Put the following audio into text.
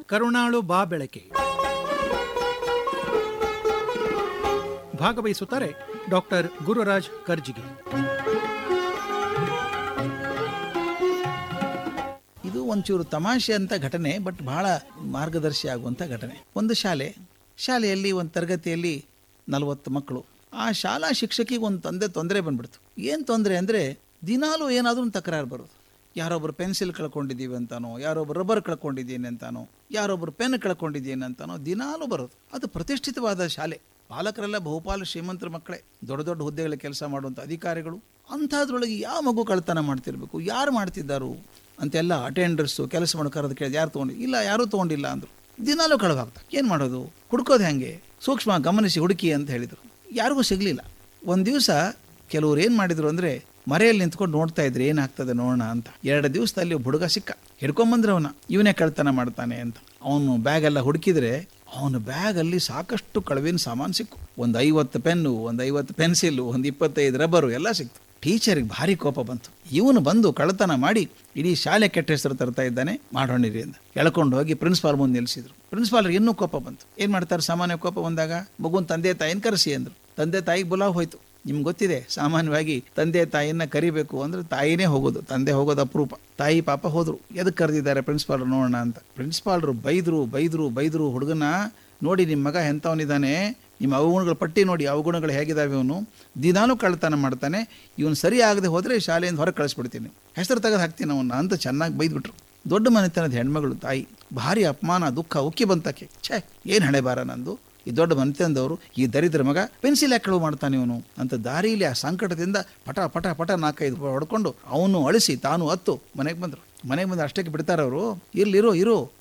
ಕರುಣಾಳು ಬಾ ಬೆಳಕೆ ಭಾಗವಹಿಸುತ್ತಾರೆ ಡಾಕ್ಟರ್ ಗುರುರಾಜ್ ಕರ್ಜಿಗೆ ಇದು ಒಂಚೂರು ತಮಾಷೆ ಅಂತ ಘಟನೆ ಬಟ್ ಬಹಳ ಮಾರ್ಗದರ್ಶಿ ಆಗುವಂಥ ಘಟನೆ ಒಂದು ಶಾಲೆ ಶಾಲೆಯಲ್ಲಿ ಒಂದು ತರಗತಿಯಲ್ಲಿ ನಲವತ್ತು ಮಕ್ಕಳು ಆ ಶಾಲಾ ಶಿಕ್ಷಕಿಗೆ ಒಂದು ತಂದೆ ತೊಂದರೆ ಬಂದ್ಬಿಡ್ತು ಏನು ತೊಂದರೆ ಅಂದರೆ ದಿನಾಲೂ ಏನಾದರೂ ಒಂದು ತಕರಾರು ಬರೋದು ಯಾರೊಬ್ಬರು ಪೆನ್ಸಿಲ್ ಕಳ್ಕೊಂಡಿದ್ದೀವಿ ಅಂತಾನೋ ಯಾರೊಬ್ಬರು ರಬ್ಬರ್ ಕಳ್ಕೊಂಡಿದ್ದೀನಿ ಅಂತಾನೋ ಯಾರೊಬ್ಬರು ಪೆನ್ ಕಳ್ಕೊಂಡಿದ್ದೀನಿ ಅಂತಾನೋ ದಿನಾಲೂ ಬರೋದು ಅದು ಪ್ರತಿಷ್ಠಿತವಾದ ಶಾಲೆ ಪಾಲಕರೆಲ್ಲ ಬಹುಪಾಲು ಶ್ರೀಮಂತರ ಮಕ್ಕಳೇ ದೊಡ್ಡ ದೊಡ್ಡ ಹುದ್ದೆಗಳ ಕೆಲಸ ಮಾಡುವಂಥ ಅಧಿಕಾರಿಗಳು ಅಂಥದ್ರೊಳಗೆ ಯಾವ ಮಗು ಕಳ್ತನ ಮಾಡ್ತಿರ್ಬೇಕು ಯಾರು ಮಾಡ್ತಿದ್ದಾರು ಅಂತೆಲ್ಲ ಅಟೆಂಡರ್ಸು ಕೆಲಸ ಮಾಡೋ ಕರೆದು ಕೇಳಿದ ಯಾರು ತೊಗೊಂಡು ಇಲ್ಲ ಯಾರೂ ತೊಗೊಂಡಿಲ್ಲ ಅಂದರು ದಿನಾಲೂ ಕಳವಾಗ್ತಾರೆ ಏನು ಮಾಡೋದು ಹುಡ್ಕೋದು ಹೆಂಗೆ ಸೂಕ್ಷ್ಮ ಗಮನಿಸಿ ಹುಡುಕಿ ಅಂತ ಹೇಳಿದರು ಯಾರಿಗೂ ಸಿಗಲಿಲ್ಲ ಒಂದು ದಿವಸ ಕೆಲವ್ರು ಏನು ಮಾಡಿದ್ರು ಅಂದರೆ ಮರೆಯಲ್ಲಿ ನಿಂತ್ಕೊಂಡು ನೋಡ್ತಾ ಇದ್ರು ಏನಾಗ್ತದೆ ನೋಡೋಣ ಅಂತ ಎರಡು ದಿವಸದಲ್ಲಿ ಒಬ್ಬ ಹುಡುಗ ಸಿಕ್ಕ ಹಿಡ್ಕೊಂಬಂದ್ರೆ ಅವನ ಇವನೇ ಕಳ್ತನ ಮಾಡ್ತಾನೆ ಅಂತ ಅವನು ಬ್ಯಾಗ್ ಎಲ್ಲ ಹುಡುಕಿದ್ರೆ ಅವನ ಬ್ಯಾಗಲ್ಲಿ ಸಾಕಷ್ಟು ಕಳವಿನ ಸಾಮಾನು ಸಿಕ್ಕು ಒಂದು ಐವತ್ತು ಪೆನ್ನು ಒಂದು ಐವತ್ತು ಪೆನ್ಸಿಲ್ಲು ಒಂದು ಇಪ್ಪತ್ತೈದು ರಬ್ಬರು ಎಲ್ಲ ಸಿಕ್ತು ಟೀಚರಿಗೆ ಭಾರಿ ಕೋಪ ಬಂತು ಇವನು ಬಂದು ಕಳ್ಳತನ ಮಾಡಿ ಇಡೀ ಶಾಲೆ ಕೆಟ್ಟ ಹೆಸರು ತರ್ತಾ ಇದ್ದಾನೆ ಮಾಡೋಣಿರಿ ಅಂತ ಎಳ್ಕೊಂಡು ಹೋಗಿ ಪ್ರಿನ್ಸಿಪಾಲ್ ಮುಂದೆ ನಿಲ್ಲಿಸಿದ್ರು ಪ್ರಿನ್ಸಿಪಾಲ್ರಿಗೆ ಇನ್ನೂ ಕೋಪ ಬಂತು ಏನು ಮಾಡ್ತಾರೆ ಸಾಮಾನ್ಯ ಕೋಪ ಬಂದಾಗ ಮಗುನ ತಂದೆ ತಾಯಿನ ಕರೆಸಿ ಅಂದರು ತಂದೆ ತಾಯಿಗೆ ಬುಲಾವ್ ಹೋಯ್ತು ನಿಮ್ಗೆ ಗೊತ್ತಿದೆ ಸಾಮಾನ್ಯವಾಗಿ ತಂದೆ ತಾಯಿಯನ್ನ ಕರಿಬೇಕು ಅಂದ್ರೆ ತಾಯಿನೇ ಹೋಗೋದು ತಂದೆ ಹೋಗೋದು ಅಪರೂಪ ತಾಯಿ ಪಾಪ ಹೋದ್ರು ಎದಕ್ಕೆ ಕರೆದಿದ್ದಾರೆ ಪ್ರಿನ್ಸಿಪಾಲ್ ನೋಡೋಣ ಅಂತ ಪ್ರಿನ್ಸಿಪಾಲ್ರು ಬೈದ್ರು ಬೈದ್ರು ಬೈದ್ರು ಹುಡುಗನ ನೋಡಿ ನಿಮ್ಮ ಮಗ ಎಂಥವನಿದ್ದಾನೆ ನಿಮ್ಮ ಅವಗುಣಗಳ ಪಟ್ಟಿ ನೋಡಿ ಅವಗುಣಗಳು ಹೇಗಿದ್ದಾವೆ ಅವನು ದಿನಾಲೂ ಕಳ್ಳತನ ಮಾಡ್ತಾನೆ ಇವನು ಸರಿ ಆಗದೆ ಹೋದರೆ ಶಾಲೆಯಿಂದ ಹೊರಗೆ ಕಳಿಸ್ಬಿಡ್ತೀನಿ ಹೆಸರು ತೆಗೆದು ಹಾಕ್ತೀನಿ ಅವನ್ನ ಅಂತ ಚೆನ್ನಾಗಿ ಬೈದ್ಬಿಟ್ರು ದೊಡ್ಡ ಮನೆತನದ ಹೆಣ್ಮಗಳು ತಾಯಿ ಭಾರಿ ಅಪಮಾನ ದುಃಖ ಉಕ್ಕಿ ಬಂತಕ್ಕೆ ಛೇ ಏನು ಹಣೆ ಬಾರ ನಂದು ಈ ದೊಡ್ಡ ಮನೆತನದವರು ಈ ದರಿದ್ರ ಮಗ ಪೆನ್ಸಿಲ್ ಯಾಕೆ ಕಳುವು ಮಾಡ್ತಾನೆ ಇವನು ಅಂತ ದಾರಿಯಲ್ಲಿ ಆ ಸಂಕಟದಿಂದ ಪಟ ಪಟ ಪಟ ನಾಲ್ಕೈದು ಹೊಡ್ಕೊಂಡು ಅವನು ಅಳಿಸಿ ತಾನು ಹತ್ತು ಮನೆಗೆ ಬಂದರು ಮನೆಗೆ ಬಂದು ಅಷ್ಟಕ್ಕೆ ಬಿಡ್ತಾರೆ ಅವರು ಇರ್ಲಿರೋ ಇರೋ